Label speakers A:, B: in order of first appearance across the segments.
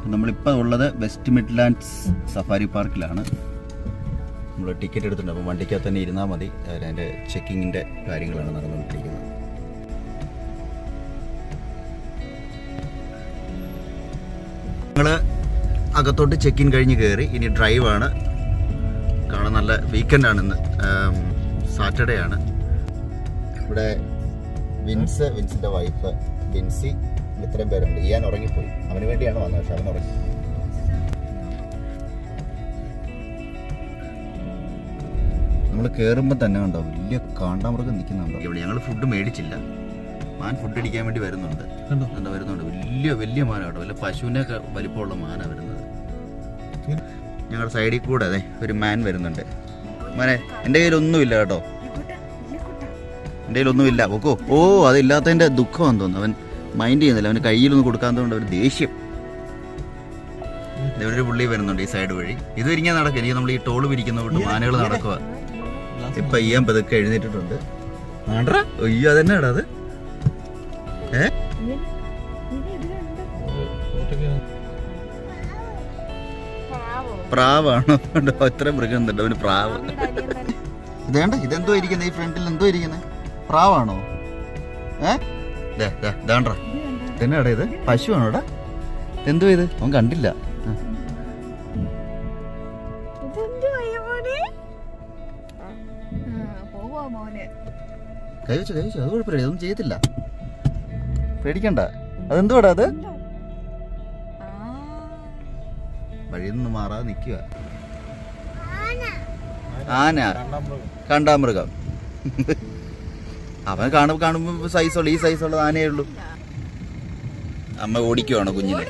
A: നമ്മളിപ്പോൾ ഉള്ളത് west Midlands safari പാർക്കിലാണ് നമ്മൾ ടിക്കറ്റ് എടുത്തിട്ടുണ്ട് അപ്പോൾ വണ്ടിക്കകത്ത് തന്നെ ഇരുന്നാൽ മതി അതിൻ്റെ ചെക്കിങ്ങിൻ്റെ കാര്യങ്ങളാണ് നടന്നുകൊണ്ടിരിക്കുന്നത് ഞങ്ങൾ അകത്തോട്ട് ചെക്ക് ഇൻ കഴിഞ്ഞ് കയറി ഇനി ഡ്രൈവാണ് കാണാൻ നല്ല വീക്കെൻഡാണ് ഇന്ന് സാറ്റർഡേ ആണ് ഇവിടെ വിൻസ് വിൻസിന്റെ വൈഫ് വിൻസി ഇത്രയും പേരുണ്ട് ഇയാൻ ഉറങ്ങിപ്പോയി അവന് വേണ്ടിയാണ് വന്നത് പക്ഷെ അവൻ ഉറങ്ങി നമ്മൾ കയറുമ്പോൾ തന്നെ കണ്ടോ വലിയ കാണ്ടാമൃഗം നിൽക്കുന്നുണ്ടോ ഇവിടെ ഞങ്ങൾ ഫുഡ് മേടിച്ചില്ല മാൻ ഫുഡ് അടിക്കാൻ വേണ്ടി വരുന്നുണ്ട്
B: കണ്ടോ?
A: എന്താ വരുന്നുണ്ട് വലിയ വലിയ മാനാട്ടോ വലിയ പശുവിനൊക്കെ വലിപ്പമുള്ള മാനാണ് വരുന്നത് ഞങ്ങളുടെ സൈഡിൽ കൂടെ അതെ ഒരു മാൻ വരുന്നുണ്ട് മാനെ എൻ്റെ കയ്യിലൊന്നുമില്ല കേട്ടോ എൻ്റെ കയ്യിലൊന്നുമില്ല ഓക്കോ ഓ അതില്ലാത്തതിൻ്റെ ദുഃഖമാണെന്ന് തോന്നുന്നു അവൻ മൈൻഡ് ചെയ്യുന്നില്ല അവന് കയ്യിലൊന്നും കൊടുക്കാത്തതുകൊണ്ട് ഒരു ദേഷ്യം ദേ ഇവിടെ ഒരു പുള്ളി വരുന്നുണ്ട് ഈ സൈഡ് വഴി ഇത് ഇരിക്കാൻ നടക്കുക എനിക്ക് നമ്മൾ ഈ ടോള് പിരിക്കുന്ന കൊണ്ട് മാനുകൾ നടക്കുക ഇപ്പൊ ഈയാൻ പതുക്കെ എഴുന്നേറ്റിട്ടുണ്ട് ആണ്ട്രാ അയ്യോ അതെന്നാടാ അത് ഏ പ്രാവാണോ കണ്ടോ എത്ര മൃഗം ഉണ്ട് അവന് പ്രാവ് ഇതേണ്ട ഇതെന്തോ ഇരിക്കുന്നത് ഈ ഫ്രണ്ടിൽ എന്തോ ഇരിക്കുന്നത് പ്രാവാണോ ഏ ദേ, ദേ, ദാണ്ട്രാ ഇതെന്നാടാ ഇത് പശുവാണോടാ എന്തോ ഇത് അവൻ കണ്ടില്ല ആ.
C: പോവാ മോനെ
A: കൈ വെച്ചു കൈ വെച്ചു അത് കുഴപ്പമില്ല ഇതൊന്നും ചെയ്യത്തില്ല പേടിക്കണ്ട അതെന്തുവാടാ അത്
C: ആ
A: വഴിയിൽ നിന്ന് മാറാതെ നിൽക്കുക ആന കണ്ടാമൃഗം അവൻ കാണുമ്പോ കാണുമ്പോ സൈസുള്ള ഈ സൈസുള്ള ആനയേ ഉള്ളൂ അമ്മ ഓടിക്കുവാണോ കുഞ്ഞിനെ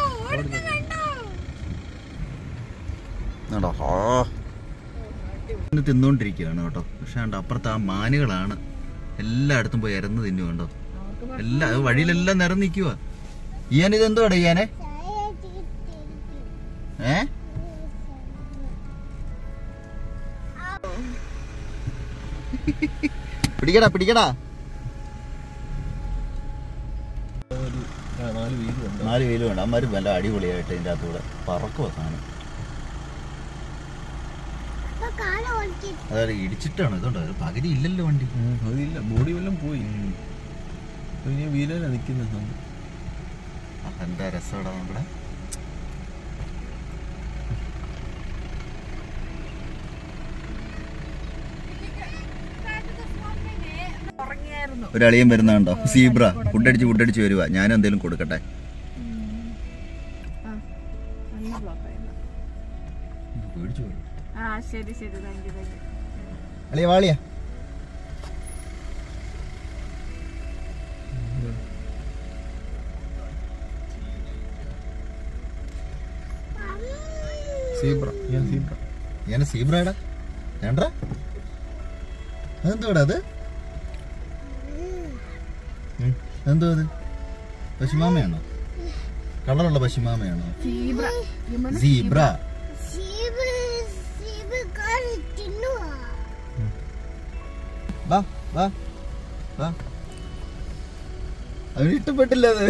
A: കണ്ടോ ഹോ ഇന്ന് തിന്നുകൊണ്ടിരിക്കുകയാണ് കേട്ടോ പക്ഷെ കണ്ടോ അപ്പുറത്ത് ആ മാനുകളാണ് എല്ലായിടത്തും പോയി ഇരന്ന് തിന്നു കണ്ടോ എല്ലാ വഴിയിലെല്ലാം നിറം നിൽക്കുക ഇയാൻ ഇത് എന്തുവാടാ ഇയാനെ ഏ പിടിക്കടാ പിടിക്കടാ
B: നാല് വീടുണ്ട്
A: നാല് വെയിലും വേണ്ട അമ്മമാര് നല്ല അടിപൊളിയായിട്ട് ഇതിൻ്റെ അകത്തൂടെ പറക്കുവാ സാധനം അതായത് ഇടിച്ചിട്ടാണ് ഇതുണ്ടോ ഒരു പകുതി ഇല്ലല്ലോ വണ്ടി
B: അതില്ല ബോഡി വല്ലതും പോയി അപ്പൊ ഇനി വീലല്ല നിൽക്കുന്നത്
A: എന്താ രസമാടാ നമ്മുടെ
C: ഉറങ്ങിയായിരുന്നു
A: ഒരു അളിയൻ വരുന്നുണ്ടോ സീബ്ര ഫുഡടിച്ച് ഫുഡടിച്ച് വരുവാ ഞാൻ എന്തെങ്കിലും കൊടുക്കട്ടെ
C: ആ നല്ല ബ്ലോക്കായിരുന്നു ആ ശരി ശരി താങ്ക് യു താങ്ക് യു
A: അളിയ വാളിയാ
B: സീബ്ര ഞാൻ സീബ്ര
A: ഞാൻ സീബ്രടാ വേണ്ട അതെന്തോടാ അത് ഉം, എന്തോ അത് പശുമാമയാണോ കളറുള്ള പശുമാമയാണോ
C: സീബ്ര
A: സീബ്ര വാ വാ വാ അവന് ഇഷ്ടപ്പെട്ടില്ല അത്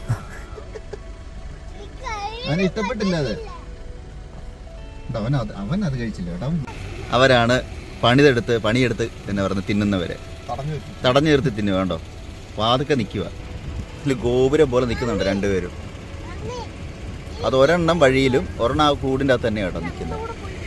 A: അവന് ഇഷ്ടപ്പെട്ടില്ല അത് അവൻ അത് അവൻ അത് കഴിച്ചില്ല കേട്ടോ അവരാണ് പണിതെടുത്ത് പണിയെടുത്ത് എന്ന് പറഞ്ഞ് തിന്നുന്നവര്
B: പറഞ്ഞു വെച്ചു
A: തടഞ്ഞു നിർത്തി തിന്നു വേണ്ടോ വാതൊക്കെ നിൽക്കുക ഇതിൽ ഗോപുരം പോലെ നിൽക്കുന്നുണ്ട് രണ്ടുപേരും അത് ഒരെണ്ണം വഴിയിലും ഒരെണ്ണം ആ കൂടിൻ്റെ അകത്ത് തന്നെയാണ് കേട്ടോ നിൽക്കുന്നത്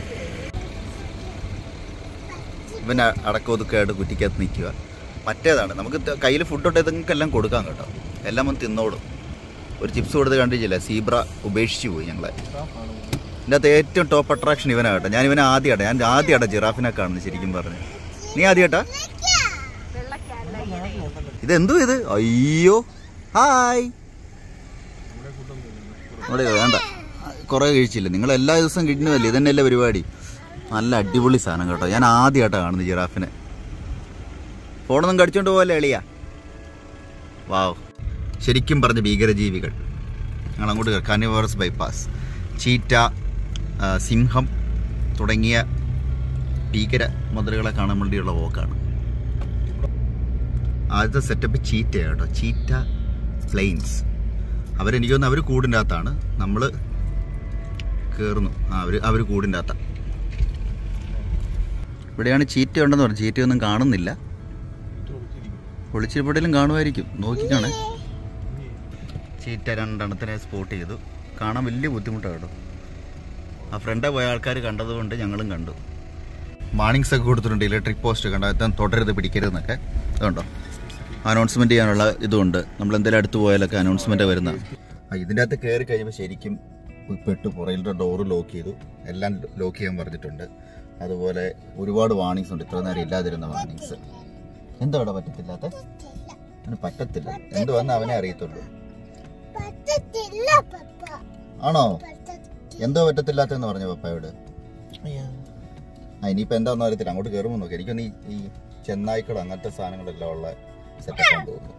A: ഇവൻ അടക്കമൊതുക്കമായിട്ട് കുറ്റിക്കകത്ത് നിൽക്കുക മറ്റേതാണ് നമുക്ക് കയ്യിൽ ഫുഡ് തൊട്ട് ഇതൊക്കെല്ലാം കൊടുക്കാം കേട്ടോ എല്ലാം ഒന്ന് തിന്നോളും ഒരു ചിപ്സ് കൊടുത്ത് കണ്ടിട്ടില്ല സീബ്ര ഉപേക്ഷിച്ച് പോയി ഞങ്ങളെ ഇതിൻ്റെ അകത്ത് ഏറ്റവും ടോപ്പ് അട്രാക്ഷൻ ഇവനാണ് കേട്ടോ ഞാൻ ഇവനെ ആദ്യമായിട്ടാ ഞാൻ ആദ്യമായിട്ടാ ജിറാഫിനെ കാണുന്നത് ശരിക്കും പറഞ്ഞു നീ ആദ്യമായിട്ടാ ഇതെന്തോ ഇത് അയ്യോ ഹായ് അവിടെ വേണ്ട കുറേ കഴിച്ചില്ല നിങ്ങൾ എല്ലാ ദിവസവും കിട്ടുന്നതല്ലേ ഇതന്നെയല്ലേ പരിപാടി നല്ല അടിപൊളി സാധനം കേട്ടോ ഞാൻ ആദ്യമായിട്ടാണ് കാണുന്നത് ജിറാഫിനെ ഫോണൊന്നും കടിച്ചോണ്ട് പോലെ എളിയ വാവ് ശരിക്കും പറഞ്ഞ ഭീകരജീവികൾ ഞങ്ങൾ അങ്ങോട്ട് കാനിവേഴ്സ് ബൈപ്പാസ് ചീറ്റ ആ, സിംഹം തുടങ്ങിയ ഭീകര മുതലുകളെ കാണാൻ വേണ്ടിയുള്ള വോക്കാണ് ആദ്യത്തെ സെറ്റപ്പ് ചീറ്റ കേട്ടോ ചീറ്റ പ്ലെയിൻസ് അവരെനിക്ക് തോന്നുന്നു അവർ കൂടിൻ്റെ അകത്താണ് നമ്മൾ കയറുന്നു ആ അവർ അവർ കൂടിൻ്റെ അകത്താണ് ഇവിടെയാണ് ചീറ്റ ഉണ്ടെന്ന് പറഞ്ഞു ചീറ്റയൊന്നും കാണുന്നില്ല ഒളിച്ചിരിപ്പടയിലും കാണുമായിരിക്കും നോക്കിക്കാണേ ചീറ്റ രണ്ടെണ്ണത്തിനെ സ്പോട്ട് ചെയ്തു കാണാൻ വലിയ ബുദ്ധിമുട്ടാണ് കേട്ടോ ആ ഫ്രണ്ടേ പോയ ആൾക്കാർ കണ്ടതുകൊണ്ട് ഞങ്ങളും കണ്ടു വാണിങ്സ് ഒക്കെ കൊടുത്തിട്ടുണ്ട് ഇലക്ട്രിക് പോസ്റ്റ് കണ്ടാൽ തുടരുത് പിടിക്കരുതെന്നൊക്കെ അതുകൊണ്ടോ അനൗൺസ്മെന്റ് ചെയ്യാനുള്ള ഇതുണ്ട് നമ്മൾ എന്തെങ്കിലും അടുത്ത് പോയാലൊക്കെ അനൗൺസ്മെന്റ് വരുന്ന ഇതിൻ്റെ അകത്ത് കയറി കഴിയുമ്പോൾ ശരിക്കും പെട്ടു പുറയിലത്തെ ഡോറ് ലോക്ക് ചെയ്തു എല്ലാം ലോക്ക് ചെയ്യാൻ പറഞ്ഞിട്ടുണ്ട് അതുപോലെ ഒരുപാട് വാണിങ്സ് ഉണ്ട് ഇത്ര നേരം ഇല്ലാതിരുന്ന വാണിങ്സ് എന്താ അവിടെ പറ്റത്തില്ലാത്ത അവന് പറ്റത്തില്ല എന്ത് വന്ന് അവനെ അറിയത്തുള്ളൂ
D: പറ്റത്തില്ല പപ്പ
A: ആണോ
D: പറ്റത്തില്ല
A: എന്തോ പറ്റത്തില്ലാത്തെന്ന് പറഞ്ഞു പപ്പായോട് ആ ഇനിയിപ്പോ എന്താന്ന് അറിയത്തില്ല അങ്ങോട്ട് കയറുമ്പോൾ നോക്കി എനിക്കൊന്ന് ഈ ഈ ചെന്നായ്ക്കൾ അങ്ങനത്തെ സാധനങ്ങളെല്ലാം ഉള്ള സെറ്റപ്പ് തോന്നുന്നു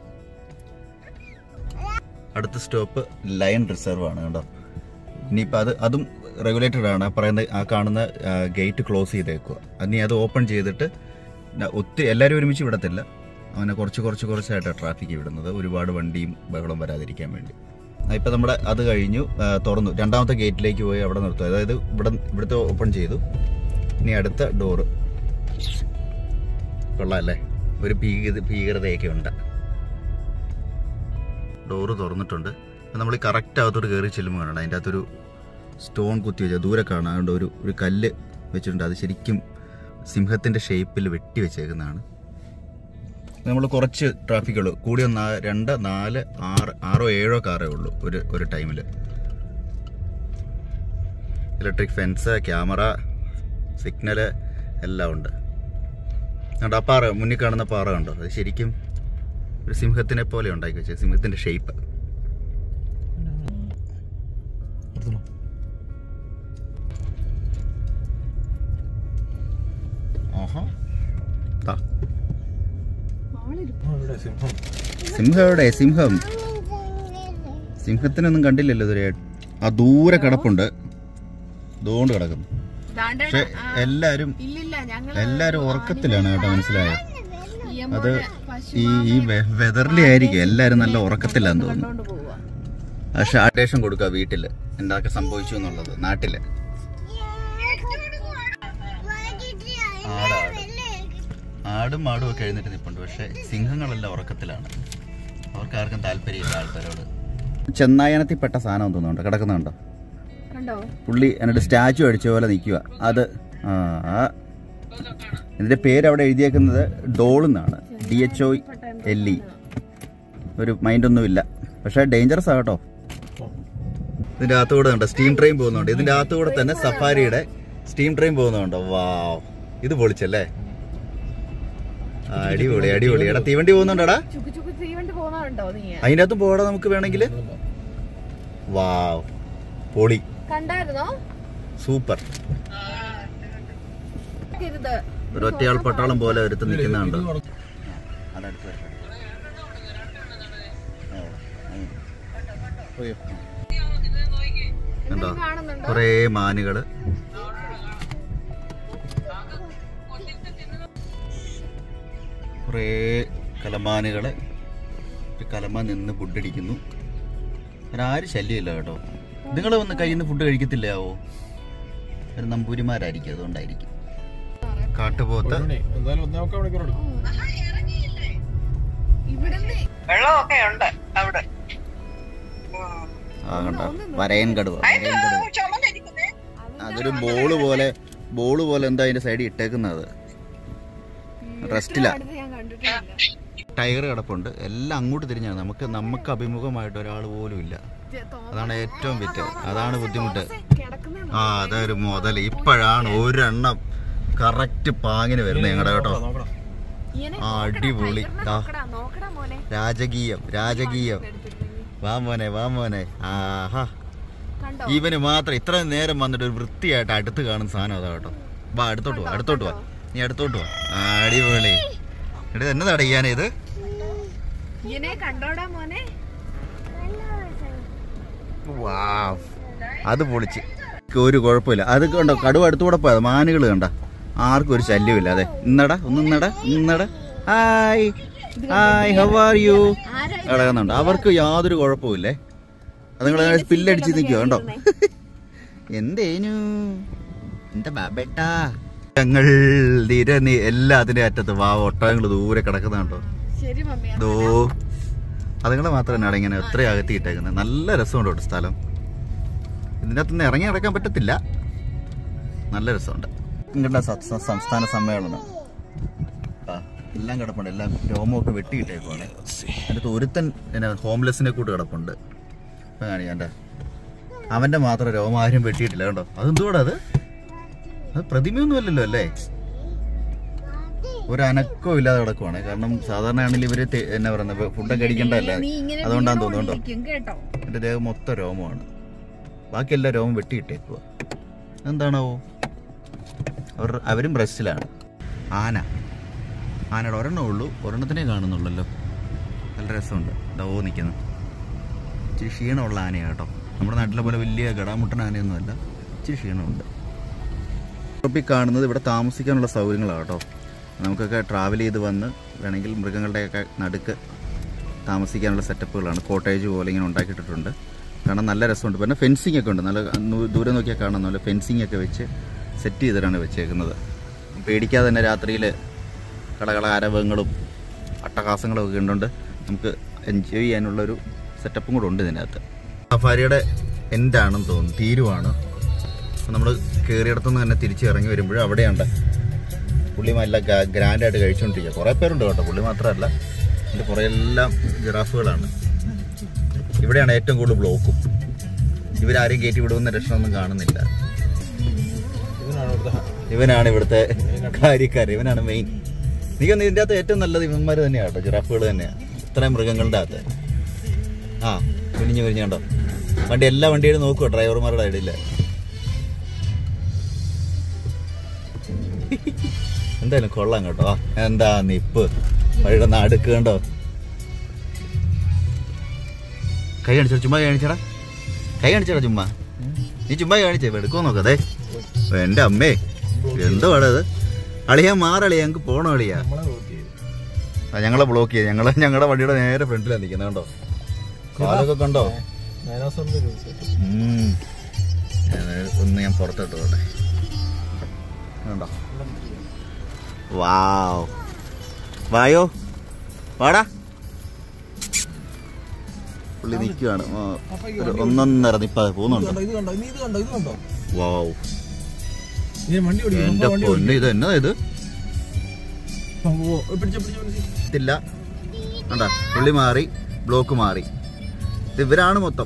A: അടുത്ത സ്റ്റോപ്പ് ലയൺ റിസർവ് ആണ് കേട്ടോ ഇനിയിപ്പോൾ അത് അതും റെഗുലേറ്റഡ് ആണ് ആ പറയുന്ന ആ കാണുന്ന ഗേറ്റ് ക്ലോസ് ചെയ്തേക്കുക ഇനി അത് ഓപ്പൺ ചെയ്തിട്ട് ന- ഒത്തിരി എല്ലാവരും ഒരുമിച്ച് വിടത്തില്ല അങ്ങനെ കുറച്ച് കുറച്ച് കുറച്ചായിട്ടാണ് ട്രാഫിക് വിടുന്നത് ഒരുപാട് വണ്ടിയും ബഹളം വരാതിരിക്കാൻ വേണ്ടി ഇപ്പം നമ്മുടെ അത് കഴിഞ്ഞു ആ, തുറന്നു രണ്ടാമത്തെ ഗേറ്റിലേക്ക് പോയി അവിടെ നിർത്തും അതായത് ഇവിടെ ഇവിടുത്തെ ഓപ്പൺ ചെയ്തു ഇനി അടുത്ത ഡോറ് കൊള്ളാം അല്ലേ ഒരു ഭീകര ഭീകരതയൊക്കെ ഉണ്ട് ഡോറ് തുറന്നിട്ടുണ്ട് നമ്മൾ കറക്റ്റ് അകത്തോട്ട് കയറി ചെല്ലുമ്പോൾ കാണണം അതിൻ്റെ അകത്തൊരു സ്റ്റോൺ കുത്തി വെച്ച ദൂരെ കാണാം അതുകൊണ്ട് ഒരു ഒരു കല്ല് വെച്ചിട്ടുണ്ട് അത് ശരിക്കും സിംഹത്തിൻ്റെ ഷേപ്പിൽ വെട്ടി വെച്ചേക്കുന്നതാണ് നമ്മൾ കുറച്ച് ട്രാഫിക്കുള്ളൂ കൂടി ഒന്ന് രണ്ട് നാല് ആറ് ആറോ ഏഴോ കാറേ ഉള്ളൂ ഒരു ഒരു ടൈമിൽ ഇലക്ട്രിക് ഫെൻസ് ക്യാമറ സിഗ്നല് എല്ലാം ഉണ്ട് അതുകൊണ്ട് ആ പാറ മുന്നിൽ കാണുന്ന പാറ കണ്ടോ അത് ശരിക്കും ഒരു സിംഹത്തിനെ പോലെ ഉണ്ടാക്കി വെച്ചത് സിംഹത്തിന്റെ ഷേപ്പ് ഓഹോ ദാ.
B: സിംഹം
A: സിംഹം എവിടെ സിംഹം സിംഹത്തിനൊന്നും കണ്ടില്ലല്ലോ ഇതുവരെ ആ ദൂരെ കിടപ്പുണ്ട് ദൂണ്ട് കിടക്കുന്നു
C: ദാണ്ടെ
A: പക്ഷെ എല്ലാരും
C: ഇല്ലില്ല ഞങ്ങൾ
A: എല്ലാരും ഉറക്കത്തിലാണ് കേട്ടോ മനസ്സിലായോ
C: ഇയമ്മ
A: അത് ഈ ഈ വെതറിലെ ആയിരിക്കും എല്ലാരും നല്ല ഉറക്കത്തിലാന്ന് തോന്നുന്നു
C: കൊണ്ട് പോവാ
A: പക്ഷെ അപ്ഡേഷൻ കൊടുക്കുക വീട്ടില് എന്തൊക്കെ സംഭവിച്ചു എന്നുള്ളത് നാട്ടില് ആടാട് ആടും മാടും ഒക്കെ എഴുന്നേറ്റ് നിൽപ്പുണ്ട് പക്ഷെ സിംഹങ്ങളെല്ലാം ഉറക്കത്തിലാണ് അവർക്ക് ആർക്കും താല്പര്യമില്ല ആൾക്കാരോട് ചെന്നായനത്തിൽപ്പെട്ട സാധനം തോന്നുന്നുണ്ട് കിടക്കുന്നുണ്ടോ
C: കണ്ടോ
A: പുള്ളി എന്നിട്ട് സ്റ്റാച്ചു അടിച്ച പോലെ നിൽക്കുക അത് ആ ആ. ഇതിന്റെ പേര് അവിടെ എഴുതിയേക്കുന്നത് ഡോൾ എന്നാണ് D H O L E ഒരു മൈൻഡൊന്നും ഇല്ല പക്ഷെ ഡേഞ്ചറസ് ആ കേട്ടോ ഇതിന്റെ അകത്തുകൂടെ ഉണ്ട് സ്റ്റീം ട്രെയിൻ പോകുന്നുണ്ട് ഇതിന്റെ അകത്തുകൂടെ തന്നെ സഫാരിയുടെ സ്റ്റീം ട്രെയിൻ പോകുന്നുണ്ടോ വാവ് ഇത് പൊളിച്ചല്ലേ അടിപൊളി അടിപൊളി എടാ തീവണ്ടി പോകുന്നുണ്ടോടാ
C: ചുക്ക് ചുക്ക് തീവണ്ടി പോകുന്നുണ്ടോ നീ
A: അതിന്റെ അകത്തും പോടാ നമുക്ക് വേണമെങ്കിൽ വാവ് പൊളി
C: കണ്ടായിരുന്നോ
A: സൂപ്പർ
C: ഇരുത്
A: ഒരു ഒറ്റയാൾ പട്ടാളം പോലെ ഒരുത്ത് നിൽക്കുന്നുണ്ട് എന്താ
C: കാണുന്നുണ്ടോ
A: കൊറേ മാനുകള് കുറേ കലമാനുകള് ഒരു കലമാൻ നിന്ന് ഫുഡ് അടിക്കുന്നു ആരും ശല്യമില്ല കേട്ടോ നിങ്ങൾ വന്ന് കയ്യിൽ നിന്ന് ഫുഡ് കഴിക്കത്തില്ലാവോ ഒരു നമ്പൂരിമാരായിരിക്കും അതുകൊണ്ടായിരിക്കും കാട്ടുപോത്ത്
B: എന്തായാലും ഒന്നേക്കാൾ മണിക്കൂർ എടുക്കും
C: ഇവിടുന്ന്
E: വെള്ളമൊക്കെ ഉണ്ട് അവിടെ
A: ആ കണ്ട വരയൻ കടുവ വരയൻ കടുവ
E: ചുമന്നിരിക്കുന്നേ
A: അതൊരു ബോള് പോലെ ബോള് പോലെ എന്താ അതിന്റെ സൈഡിൽ ഇട്ടേക്കുന്നത് റെസ്റ്റിലാ
C: അടുത്ത് ഞാൻ കണ്ടിട്ടില്ല
A: ടയർ കിടപ്പുണ്ട് എല്ലാം അങ്ങോട്ട് തിരിഞ്ഞാണ് നമുക്ക് നമുക്ക് അഭിമുഖമായിട്ട് ഒരാൾ പോലും ഇല്ല അതാണ് ഏറ്റവും വിറ്റ് അതാണ് ബുദ്ധിമുട്ട്
C: കിടക്കുന്ന
A: ആ അതൊരു മുതൽ ഇപ്പോഴാണ് ഒരെണ്ണം കറക്റ്റ് പാങ്ങിന് വരുന്നത് ഞങ്ങളുടെ കേട്ടോ
B: നോക്കണം
C: ഇങ്ങനെ
A: ആ അടിപൊളി ആ
C: നോക്കടാ നോക്കടാ മോനെ
A: രാജകീയം രാജകീയം
C: എടുത്തിട്ടുണ്ടെങ്കിൽ.
A: വാ മോനെ വാ മോനെ ആഹാ
C: കണ്ടോ
A: ഇവന് മാത്രം ഇത്രയും നേരം വന്നിട്ട് ഒരു വൃത്തിയായിട്ട് അടുത്ത് കാണുന്ന സാധനം അതാ കേട്ടോ വാ അടുത്തോട്ട് വാ അടുത്തോട്ട് വാ നീ അടുത്തോട്ട് വാ അടിപൊളി എടി എന്നതാ ചെയ്യാനേ ഇത്
C: ഇങ്ങനെ കണ്ടോടാ മോനെ
A: വാവ് അത് പൊളിച്ച് ഒരു കുഴപ്പമില്ല അത് കണ്ടോ കടുവ അടുത്തൂടെ പോയത് മാനുകൾ കണ്ട ആർക്കും ഒരു ശല്യമില്ല അതെ ഇന്നടാ ഒന്ന് ഇന്നടാ ഇന്നടാ hi hi how are you
C: ആരാ
A: കിടക്കുന്നുണ്ട് അവർക്ക് യാതൊരു കുഴപ്പമില്ലേ അത് നിങ്ങൾ പില്ലടിച്ച് നിൽക്കുവോ കണ്ടോ എന്തേനു എന്റെ ബാബേട്ടാ ഞങ്ങൾ നിരനി എല്ലാത്തിന്റെ അറ്റത്ത് വാ ഒട്ടകങ്ങൾ ദൂരെ കിടക്കുന്നുണ്ടോ
C: ശരി മമ്മി
A: ദോ അതുങ്ങളെ മാത്രം തന്നെയാണ് ഇങ്ങനെ എത്ര അകത്തി ഇട്ടേക്കുന്നത് നല്ല രസമുണ്ട് കേട്ടോ സ്ഥലം ഇതിനകത്ത് നിന്ന് ഇറങ്ങി നടക്കാൻ പറ്റത്തില്ല നല്ല രസമുണ്ട് ഇങ്ങോട്ട് സ- സ- സംസ്ഥാന സമ്മേളനം ആ, എല്ലാം കിടപ്പുണ്ട് എല്ലാം രോമമൊക്കെ വെട്ടിയിട്ടേക്കുവാണ് അതിനകത്ത് ഒരുത്തൻ പിന്നെ ഹോംലെസ്സിനെ കൂട്ട് കിടപ്പുണ്ട് ഇപ്പൊ കാണിക്കാൻ്റെ അവന്റെ മാത്രം രോമം ആരും വെട്ടിയിട്ടില്ല കണ്ടോ അതെന്തുകൂടാ അത് അത് പ്രതിമയൊന്നും അല്ലല്ലോ അല്ലേ ഒരു അനക്കവും ഇല്ലാതെ കിടക്കുവാണ് കാരണം സാധാരണ ആണെങ്കിൽ ഇവര് തെ- എന്നാ പറയുന്നത് ഫുഡൊക്കെ അടിക്കണ്ടല്ലേ
C: നീ ഇങ്ങനെ
A: അതുകൊണ്ടാന്ന് തോന്നുന്നുണ്ടോ
C: വീണോണ്ടിരിക്കും കേട്ടോ
A: എന്റെ ദേഹം മൊത്തം രോമമാണ് ബാക്കിയെല്ലാം രോമം വെട്ടിയിട്ടേക്കുക എന്താണാവോ അവർ അവരും ബ്രസ്റ്റിലാണ് ആന ആനയുടെ ഒരെണ്ണേ ഉള്ളൂ ഒരെണ്ണത്തിനെ കാണുന്നുള്ളല്ലോ നല്ല രസമുണ്ട് ഇതാ ഓ നിൽക്കുന്നു ഇച്ചിരി ക്ഷീണമുള്ള ആനയാണ് കേട്ടോ നമ്മുടെ നാട്ടിലെ പോലെ വലിയ ഗടാമുട്ടൻ ആനയൊന്നുമല്ല ഇച്ചിരി ക്ഷീണമുണ്ട് ഈ കാണുന്നത് ഇവിടെ താമസിക്കാനുള്ള സൗകര്യങ്ങളാണ് കേട്ടോ നമുക്കൊക്കെ ട്രാവൽ ചെയ്ത് വന്ന് വേണമെങ്കിൽ മൃഗങ്ങളുടെയൊക്കെ നടുക്ക് താമസിക്കാനുള്ള സെറ്റപ്പുകളാണ് കോട്ടേജ് പോലെ ഇങ്ങനെ ഉണ്ടാക്കിയിട്ടുണ്ട് കാരണം നല്ല രസമുണ്ട് പിന്നെ ഫെൻസിങ് ഒക്കെ ഉണ്ട് നല്ല നു- ദൂരെ നോക്കിയാൽ കാണാൻ നല്ല ഫെൻസിങ് ഒക്കെ വെച്ച് സെറ്റ് ചെയ്തിട്ടാണ് വെച്ചേക്കുന്നത് പേടിക്കാതെ തന്നെ രാത്രിയിൽ കളകള ആരവങ്ങളും അട്ടഹാസങ്ങളും ഒക്കെ ഉണ്ടുകൊണ്ട് നമുക്ക് എൻജോയ് ചെയ്യാനുള്ളൊരു സെറ്റപ്പും കൂടെ ഉണ്ട് ഇതിനകത്ത് സഫാരിയുടെ എൻഡാണെന്ന് തോന്നുന്നു തീരുവാണ് നമ്മൾ കയറിയിടത്തുനിന്ന് തന്നെ തിരിച്ച് ഇറങ്ങി വരുമ്പോഴും അവിടെയുണ്ട് പുള്ളി നല്ല ഗ്രാൻഡായിട്ട് കഴിച്ചുകൊണ്ടിരിക്കുക കുറേ പേരുണ്ട് കേട്ടോ പുള്ളി മാത്രമല്ല ഇതിൻ്റെ കുറേ എല്ലാം ജിറാഫുകളാണ് ഇവിടെയാണ് ഏറ്റവും കൂടുതൽ ബ്ലോക്കും ഇവരാരെയും കയറ്റി വിടുമെന്ന ലക്ഷണമൊന്നും കാണുന്നില്ല
B: ഇവനാണ് ഇവിടുത്തെ
A: ഇവനാണ് ഇവിടുത്തെ കാര്യക്കാരൻ ഇവനാണ് മെയിൻ എനിക്കൊന്ന് ഇതിൻ്റെ അകത്ത് ഏറ്റവും നല്ലത് ഇവന്മാർ തന്നെയാണ് കേട്ടോ ജിറാഫുകൾ തന്നെയാണ് ഇത്രയും മൃഗങ്ങളുടെ അകത്ത് ആ കുനിഞ്ഞു കുനിഞ്ഞു കണ്ടോ വണ്ടി എല്ലാ വണ്ടിയും നോക്കുവോ ഡ്രൈവർമാരുടെ ഇടയിൽ എന്തായാലും കൊള്ളാം കേട്ടോ ആ, എന്താ നിപ്പ് വഴിയുടെ നടുക്ക് കണ്ടോ കൈ കാണിച്ചോ ചുമ്മാ കൈ കാണിച്ചടാ കൈ കാണിച്ചടാ ചുമ്മാ നീ ചുമ്മാ കാണിച്ചേ എടുക്കുമോ നോക്കതേ എന്റെ അമ്മേ എന്തോ അത് അളിയാ മാറളിയാ ഞങ്ങക്ക് പോണോ അളിയാ
B: നമ്മളെ ബ്ലോക്ക് ചെയ്തു
A: ആ, ഞങ്ങളെ ബ്ലോക്ക് ചെയ്ത് ഞങ്ങളെ ഞങ്ങളുടെ വണ്ടിയുടെ നേരെ ഫ്രണ്ടിലാണ് നിൽക്കുന്നത് കണ്ടോ കാലൊക്കെ കണ്ടോ
B: ഡൈനോസറിന്റെ ജ്യൂസ്
A: ഉം. ഞാൻ ഒന്ന് ഞാൻ പുറത്തോട്ട് പോട്ടെ കണ്ടോ വാവ് വായോ വാടാ പുള്ളി നിൽക്കുവാണ് ഒരു ഒന്നൊന്നര നിപ്പ പോകുന്നുണ്ടോ
B: ഇത് കണ്ടോ നീ ഇത് കണ്ടോ ഇത് കണ്ടോ
A: വാവ്
B: നീ വണ്ടി ഓടിക്കും
A: എന്റെ
B: വണ്ടി
A: പൊന്ന് ഇത് എന്നാ ഇത്
B: ഓടിക്കും പിടിച്ച പിടിച്ച പിടിച്ച
A: ഇതില്ല കണ്ടാ പുള്ളി മാറി ബ്ലോക്ക് മാറി ഇത് ഇവരാണ് മൊത്തം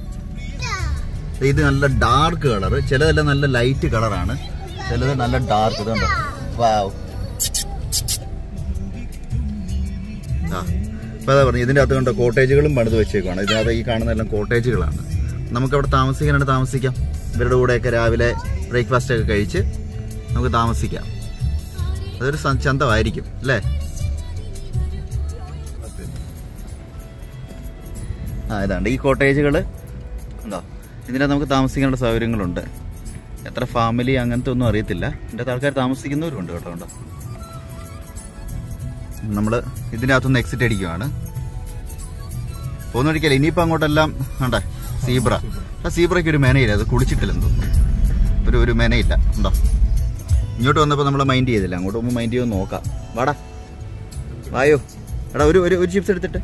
A: ഇത് നല്ല ഡാർക്ക് കളർ ചിലതെല്ലാം നല്ല ലൈറ്റ് കളറാണ് ചിലത് നല്ല ഡാർക്ക് ഇത് കണ്ടോ വാവ് ആ ഇപ്പൊ അതാ പറഞ്ഞു ഇതിന്റെ അകത്ത് കണ്ടോ കോട്ടേജുകളും പണിത് വെച്ചേക്കാണ് ഇതിനകത്ത് ഈ കാണുന്നതെല്ലാം കോട്ടേജുകളാണ് നമുക്ക് അവിടെ താമസിക്കാനായിട്ട് താമസിക്കാം ഇവരുടെ കൂടെയൊക്കെ രാവിലെ ബ്രേക്ക്ഫാസ്റ്റ് ഒക്കെ കഴിച്ച് നമുക്ക് താമസിക്കാം അതൊരു സ- ചന്തമായിരിക്കും അല്ലേ ആ ഇതാണ്ട് ഈ കോട്ടേജുകൾ എന്താ ഇതിനകത്ത് നമുക്ക് താമസിക്കാനുള്ള സൗകര്യങ്ങളുണ്ട് എത്ര ഫാമിലി അങ്ങനത്തെ ഒന്നും അറിയത്തില്ല ഇതിൻ്റെ അകത്ത് ആൾക്കാർ താമസിക്കുന്നവരുണ്ട് കേട്ടോ ഉണ്ടോ നമ്മൾ ഇതിനകത്തുനിന്ന് എക്സിറ്റ് അടിക്കുവാണ് പോകുന്ന വഴിക്കല്ല ഇനിയിപ്പോൾ അങ്ങോട്ടെല്ലാം ഉണ്ടേ സീബ്ര ആ സീബ്രയ്ക്ക് ഒരു മെനയില്ല അത് കുളിച്ചിട്ടില്ലെന്ന് തോന്നുന്നു ഒരു ഒരു മെനയില്ല ഉണ്ടോ ഇങ്ങോട്ട് വന്നപ്പോൾ നമ്മൾ മൈൻഡ് ചെയ്തില്ല അങ്ങോട്ട് പോകുമ്പോൾ മൈൻഡ് ചെയ്യുമെന്ന് നോക്കാം വാടാ വായോ എടാ ഒരു ഒരു ഒരു ചിപ്സ് എടുത്തിട്ട്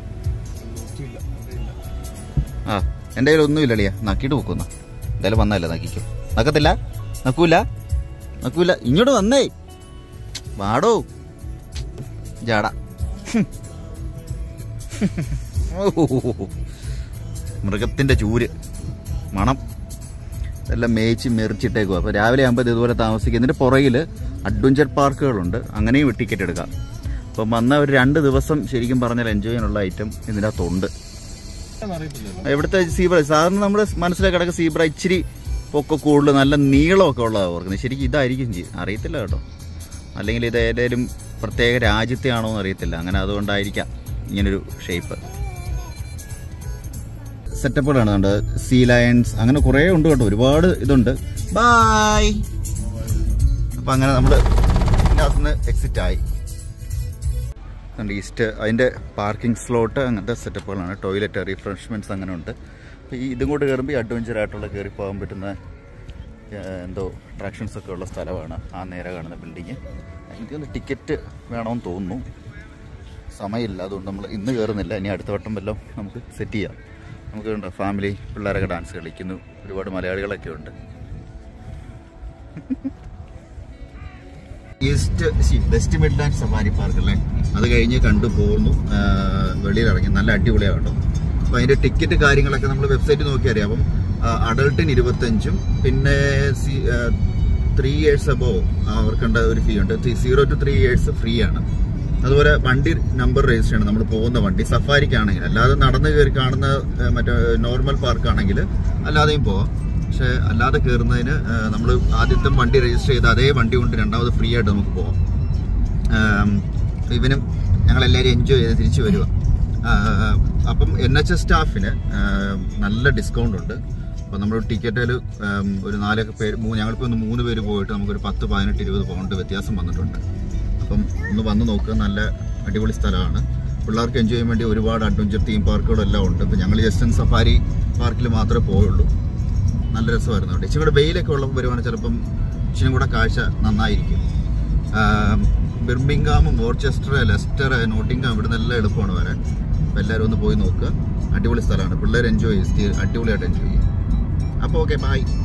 A: ആ എൻ്റെ കയ്യിൽ ഒന്നുമില്ല അളിയാ നക്കിയിട്ട് പോക്കുന്ന എന്തായാലും വന്നല്ല നക്കിക്കോ നക്കത്തില്ല നക്കൂല നക്കൂല ഇങ്ങോട്ട് വന്നേ വാടോ ജാട ഹും. ഓ. മൃഗത്തിന്റെ ചൂര് മണം എല്ലാം മേയിച്ച് മെറിച്ചിട്ടേക്കുക അപ്പോൾ രാവിലെ ആകുമ്പോൾ ഇതുപോലെ താമസിക്കും ഇതിൻ്റെ പുറകിൽ അഡ്വഞ്ചർ പാർക്കുകളുണ്ട് അങ്ങനെയും ടിക്കറ്റ് എടുക്കാം അപ്പം വന്ന ഒരു രണ്ട് ദിവസം ശരിക്കും പറഞ്ഞാൽ എൻജോയ് ചെയ്യാനുള്ള ഐറ്റം ഇതിനകത്തുണ്ട്
B: അറിയത്തില്ലല്ലോ
A: ഇവിടുത്തെ സീബ്ര സാധാരണ നമ്മുടെ മനസ്സിലാക്കി കിടക്കുന്ന സീബ്ര ഇച്ചിരി പൊക്കെ കൂടുതൽ നല്ല നീളമൊക്കെ ഉള്ളതാണ് ഓർക്കുന്നത് ശരിക്കും ഇതായിരിക്കും ചെയ്യും അറിയത്തില്ല കേട്ടോ അല്ലെങ്കിൽ ഇത് ഏതെങ്കിലും പ്രത്യേക രാജ്യത്തെ ആണോ എന്ന് അറിയത്തില്ല അങ്ങനെ അതുകൊണ്ടായിരിക്കാം ഇങ്ങനൊരു ഷേപ്പ് സെറ്റപ്പുകളാണ് കണ്ട് സീ ലയൺസ് അങ്ങനെ കുറേ ഉണ്ട് കേട്ടോ ഒരുപാട് ഇതുണ്ട് ബായ് അപ്പം അങ്ങനെ നമ്മൾ ഇതിനകത്തുനിന്ന് എക്സിറ്റ് ആയി അതുകൊണ്ട് ഈസ്റ്റ് അതിൻ്റെ പാർക്കിംഗ് സ്ലോട്ട് അങ്ങനത്തെ സെറ്റപ്പുകളാണ് ടോയ്ലറ്റ് റിഫ്രഷ്മെൻറ്റ്സ് അങ്ങനെ ഉണ്ട് അപ്പോൾ ഈ ഇതും കൂടെ കയറുമ്പോൾ ഈ അഡ്വഞ്ചർ ആയിട്ടുള്ള കയറി പോകാൻ പറ്റുന്ന ഏഹ്, എന്തോ അട്രാക്ഷൻസ് ഒക്കെ ഉള്ള സ്ഥലമാണ് ആ നേരെ കാണുന്ന ബിൽഡിങ് എനിക്കൊന്ന് ടിക്കറ്റ് വേണമെന്ന് തോന്നുന്നു സമയമില്ല അതുകൊണ്ട് നമ്മൾ ഇന്ന് കയറുന്നില്ല ഇനി അടുത്ത വട്ടം വല്ലതും നമുക്ക് സെറ്റ് ചെയ്യാം നമുക്ക് ഉണ്ട് ഫാമിലി പിള്ളേരൊക്കെ ഡാൻസ് കളിക്കുന്നു ഒരുപാട് മലയാളികളൊക്കെ ഉണ്ട് east C West Midland Safari Park അല്ലേ അത് കഴിഞ്ഞ് കണ്ടു പോന്നു ആ, വെളിയിലിറങ്ങി നല്ല അടിപൊളിയാണ് കേട്ടോ അപ്പോൾ അതിൻ്റെ ടിക്കറ്റ് കാര്യങ്ങളൊക്കെ നമ്മൾ വെബ്സൈറ്റ് നോക്കി അറിയാം അപ്പം അഡൾട്ടിന് ഇരുപത്തഞ്ചും പിന്നെ ത്രീ ഇയേഴ്സ് അബോ അവർക്കുണ്ട ഒരു ഫീ ഉണ്ട് zero to three years free ആണ് അതുപോലെ വണ്ടി നമ്പർ രജിസ്റ്റർ ചെയ്യണം നമ്മൾ പോകുന്ന വണ്ടി സഫാരിക്കാണെങ്കിൽ അല്ലാതെ നടന്ന് കയറി കാണുന്ന ആ, മറ്റേ നോർമൽ പാർക്കാണെങ്കിൽ അല്ലാതെയും പോവാം പക്ഷെ അല്ലാതെ കയറുന്നതിന് നമ്മൾ ആദ്യത്തെ വണ്ടി രജിസ്റ്റർ ചെയ്ത് അതേ വണ്ടി കൊണ്ട് രണ്ടാമത് ഫ്രീ ആയിട്ട് നമുക്ക് പോവാം ആം, ഇവനും ഞങ്ങളെല്ലാവരും എൻജോയ് ചെയ്ത് തിരിച്ചു വരിക അപ്പം എൻ എച്ച് എസ് സ്റ്റാഫിന് നല്ല ഡിസ്കൗണ്ട് ഉണ്ട് അപ്പം നമ്മൾ ടിക്കറ്റിൽ ഒരു നാലൊക്കെ പേര് മൂ- ഞങ്ങളിപ്പോൾ ഒന്ന് മൂന്ന് പേര് പോയിട്ട് നമുക്കൊരു പത്ത് പതിനെട്ട് ഇരുപത് പൗണ്ട് വ്യത്യാസം വന്നിട്ടുണ്ട് അപ്പം ഒന്ന് വന്ന് നോക്കുക നല്ല അടിപൊളി സ്ഥലമാണ് പിള്ളേർക്ക് എൻജോയ് ചെയ്യാൻ വേണ്ടി ഒരുപാട് അഡ്വഞ്ചർ തീം പാർക്കുകളും എല്ലാം ഉണ്ട് ഇപ്പം ഞങ്ങൾ ജസ്റ്റ് ഒന്ന് സഫാരി പാർക്കിൽ മാത്രമേ പോയുള്ളൂ നല്ല രസമായിരുന്നു അവിടെ ഇച്ചിരി കൂടെ വെയിലൊക്കെ ഉള്ളപ്പോൾ വരുവാണെങ്കിൽ ചിലപ്പം ഇച്ചിരി കൂടെ കാഴ്ച നന്നായിരിക്കും ആം, ബിർമിംഗാം വോർച്ചസ്റ്റർ ലെസ്റ്റർ നോട്ടിംഗാം ഇവിടെ നിന്നെല്ലാം എളുപ്പമാണ് വരാൻ അപ്പോൾ എല്ലാവരും ഒന്ന് പോയി നോക്കുക അടിപൊളി സ്ഥലമാണ് പിള്ളേർ എൻജോയ് ചെയ്യും അടിപൊളിയായിട്ട് എൻജോയ് ചെയ്യും അപ്പോൾ ഓക്കെ ബൈ